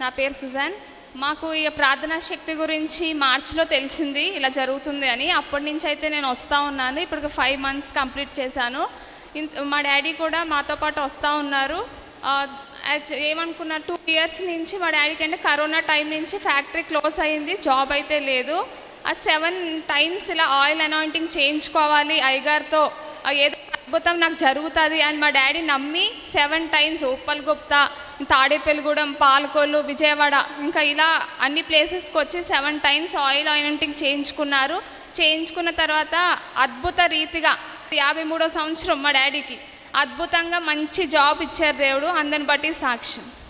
నా పేరు సుజాన్ మాకు ఈ ప్రార్థనా శక్తి గురించి మార్చిలో తెలిసింది ఇలా జరుగుతుంది అని అప్పటి నుంచి అయితే నేను వస్తూ ఉన్నాను ఇప్పుడు ఫైవ్ మంత్స్ కంప్లీట్ చేశాను ఇంత మా డాడీ కూడా మాతో పాటు వస్తూ ఉన్నారు ఆ, యాక్చు- ఏమనుకున్నారు టూ ఇయర్స్ నుంచి మా డాడీకి అంటే కరోనా టైం నుంచి ఫ్యాక్టరీ క్లోజ్ అయింది జాబ్ అయితే లేదు ఆ సెవెన్ టైమ్స్ ఇలా ఆయిల్ అనాయింటింగ్ చేయించుకోవాలి అయ్యగారితో ఆ ఏదో అద్భుతం నాకు జరుగుతుంది అని మా డాడీ నమ్మి సెవెన్ టైమ్స్ ఉప్పల్గుప్త తాడేపల్లిగూడెం పాలకొల్లు విజయవాడ ఇంకా ఇలా అన్ని ప్లేసెస్కి వచ్చి సెవెన్ టైమ్స్ ఆయిల్ ఆయినెంటింగ్ చేయించుకున్నారు చేయించుకున్న తర్వాత అద్భుత రీతిగా యాభై మూడో సంవత్సరం మా డాడీకి అద్భుతంగా మంచి జాబ్ ఇచ్చారు దేవుడు అందరిని బట్టి సాక్ష్యం